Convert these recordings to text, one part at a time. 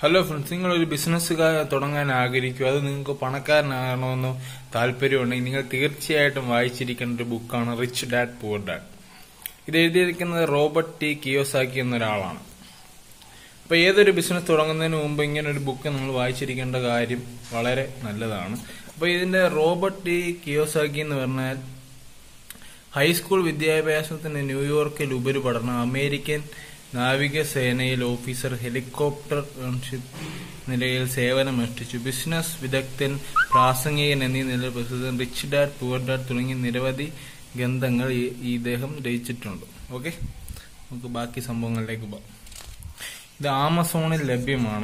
hello friends നിങ്ങൾ ഒരു business തുടങ്ങാൻ ആഗ്രഹിക്കുക അത് നിങ്ങൾക്ക് പണക്കാരനാകണമെന്നോ താല്പര്യമുണ്ടെങ്കിൽ നിങ്ങൾ തീർച്ചയായിട്ടും വായിച്ചിരിക്കേണ്ട ഒരു ബുക്കാണ് റിച്ച് ഡാഡ് പൂർ ഡാഡ് ഇത് എഴുതിയിരിക്കുന്നത് റോബർട്ട് ടി കിയോസാക്കി എന്നൊരാളാണ് അപ്പൊ ഏതൊരു ബിസിനസ് തുടങ്ങുന്നതിന് മുമ്പ് ഇങ്ങനെ ഒരു ബുക്ക് നമ്മൾ വായിച്ചിരിക്കേണ്ട കാര്യം വളരെ നല്ലതാണ് അപ്പൊ ഇതിന്റെ റോബർട്ട് ടി കിയോസാക്കി എന്ന് പറഞ്ഞാൽ ഹൈസ്കൂൾ വിദ്യാഭ്യാസത്തിന് ന്യൂയോർക്കിൽ ഉപരിപഠനം അമേരിക്കൻ നാവികസേനയിൽ ഓഫീസർ ഹെലികോപ്റ്റർ നിലയിൽ സേവനമനുഷ്ഠിച്ചു ബിസിനസ് വിദഗ്ധൻ പ്രാസംഗികൻ എന്നീ നിലയിൽ പ്രസിദ്ധൻ റിച്ച് ഡാഡ് പുവർ ഡാഡ് തുടങ്ങിയ നിരവധി ഗ്രന്ഥങ്ങൾ ഈ- ഈ ഇദ്ദേഹം രചിച്ചിട്ടുണ്ട് ഓക്കെ നമുക്ക് ബാക്കി സംഭവങ്ങളിലേക്ക് പോകാം ഇത് ആമസോണിൽ ലഭ്യമാണ്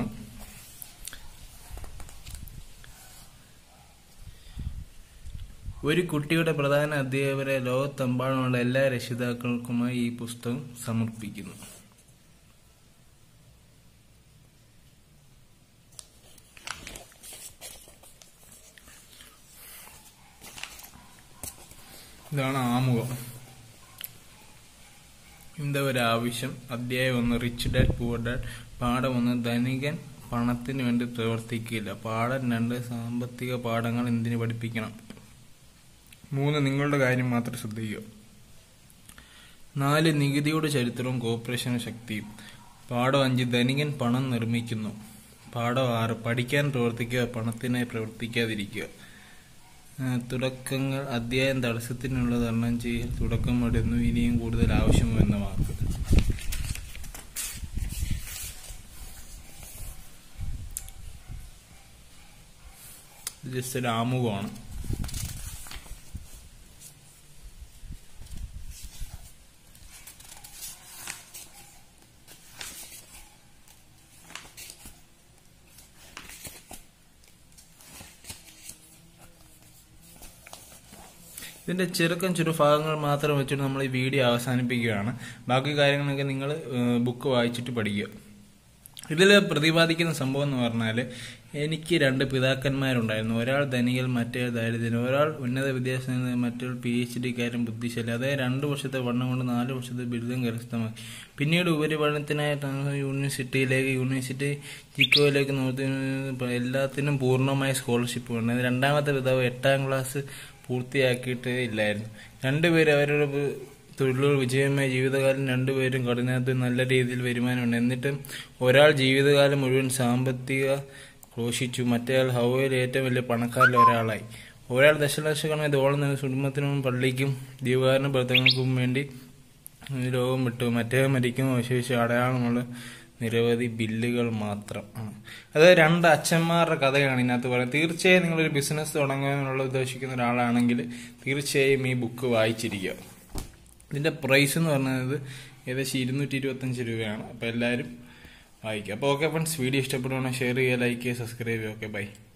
ഒരു കുട്ടിയുടെ പ്രധാന അധ്യാപകരെ ലോകത്തെമ്പാടുമുള്ള എല്ലാ രക്ഷിതാക്കൾക്കുമായി ഈ പുസ്തകം സമർപ്പിക്കുന്നു ഇതാണ് ആമുഖം എന്താ ഒരു ആവശ്യം അധ്യായം ഒന്ന് റിച്ച് ഡാഡ് പൂർ ഡാഡ് പാഠം ഒന്ന് ധനികൻ പണത്തിന് വേണ്ടി പ്രവർത്തിക്കില്ല പാഠം രണ്ട് സാമ്പത്തിക പാഠങ്ങൾ എന്തിനു പഠിപ്പിക്കണം മൂന്ന് നിങ്ങളുടെ കാര്യം മാത്രം ശ്രദ്ധിക്കുക നാല് നികുതിയുടെ ചരിത്രവും കോർപ്പറേഷനും ശക്തിയും പാഠം അഞ്ച് ധനികൻ പണം നിർമ്മിക്കുന്നു പാഠം ആറ് പഠിക്കാൻ പ്രവർത്തിക്കുക പണത്തിനായി പ്രവർത്തിക്കാതിരിക്കുക ആ, തുടക്കങ്ങൾ അധ്യായം തടസ്സത്തിനുള്ള തരണം ചെയ്യൽ തുടക്കം ഇടുന്നു ഇനിയും കൂടുതൽ ആവശ്യമോ എന്ന വാക്ക് ഇത് ജസ്റ്റ് ഒരു ആമുഖമാണ് ഇതിന്റെ ചെറുക്കം ചെറു ഭാഗങ്ങൾ മാത്രം വെച്ചിട്ട് നമ്മൾ ഈ വീഡിയോ അവസാനിപ്പിക്കുകയാണ് ബാക്കി കാര്യങ്ങളൊക്കെ നിങ്ങൾ ബുക്ക് വായിച്ചിട്ട് പഠിക്കുക ഇതിൽ പ്രതിപാദിക്കുന്ന സംഭവം എന്ന് പറഞ്ഞാൽ എനിക്ക് രണ്ട് പിതാക്കന്മാരുണ്ടായിരുന്നു ഒരാൾ ധനികൻ മറ്റേ ദാരിദ്ര്യം ഒരാൾ ഉന്നത വിദ്യാഭ്യാസം മറ്റൊരു പി എച്ച് ഡിക്കാരൻ ബുദ്ധിശാലി അതായത് രണ്ട് വർഷത്തെ പഠനം കൊണ്ട് നാല് വർഷത്തെ ബിരുദം കരസ്ഥമാക്കി പിന്നീട് ഉപരിപഠനത്തിനായിട്ടാണ് യൂണിവേഴ്സിറ്റിയിലേക്ക് യൂണിവേഴ്സിറ്റി ജിക്കോയിലേക്ക് നോക്കി എല്ലാത്തിനും പൂർണ്ണമായ സ്കോളർഷിപ്പ് വേണം രണ്ടാമത്തെ പിതാവ് എട്ടാം ക്ലാസ് പൂർത്തിയാക്കിയിട്ട് ഇല്ലായിരുന്നു രണ്ടുപേരും അവരുടെ തൊഴിലുകൾ വിജയമായ ജീവിതകാലം രണ്ടുപേരും കഠിനാധ്വാനം നല്ല രീതിയിൽ വരുമാനമുണ്ട് എന്നിട്ടും ഒരാൾ ജീവിതകാലം മുഴുവൻ സാമ്പത്തിക ക്രോശിച്ചു മറ്റേയാൾ ഹവയിൽ ഏറ്റവും വലിയ പണക്കാരിൽ ഒരാളായി ഒരാൾ ദശലക്ഷക്കണക്കിന് ഡോളർ നൽകി കുടുംബത്തിനും പള്ളിക്കും ദീപകാരനും പ്രവർത്തനങ്ങൾക്കും വേണ്ടി ഈ ലോകം വിട്ടു മറ്റേ മരിക്കും അവശേഷിച്ച അടയാളമുള്ള നിരവധി ബില്ലുകൾ മാത്രം ആണ് അതായത് രണ്ട് അച്ഛന്മാരുടെ കഥയാണ് ഇതിനകത്ത് പറയുന്നത് തീർച്ചയായും നിങ്ങളൊരു ബിസിനസ് തുടങ്ങാനുള്ള ഉദ്ദേശിക്കുന്ന ഒരാളാണെങ്കിൽ തീർച്ചയായും ഈ ബുക്ക് വായിച്ചിരിക്കുക ഇതിന്റെ പ്രൈസ് എന്ന് പറയുന്നത് ഏകദേശം ഇരുന്നൂറ്റി ഇരുപത്തഞ്ച് രൂപയാണ് അപ്പോൾ എല്ലാവരും വായിക്കുക അപ്പോൾ ഓക്കെ ഫ്രണ്ട്സ് വീഡിയോ ഇഷ്ടപ്പെടുവാണെങ്കിൽ ഷെയർ ചെയ്യുക ലൈക്ക് ചെയ്യുക സബ്സ്ക്രൈബ് ചെയ്യുക ഓക്കെ ബൈ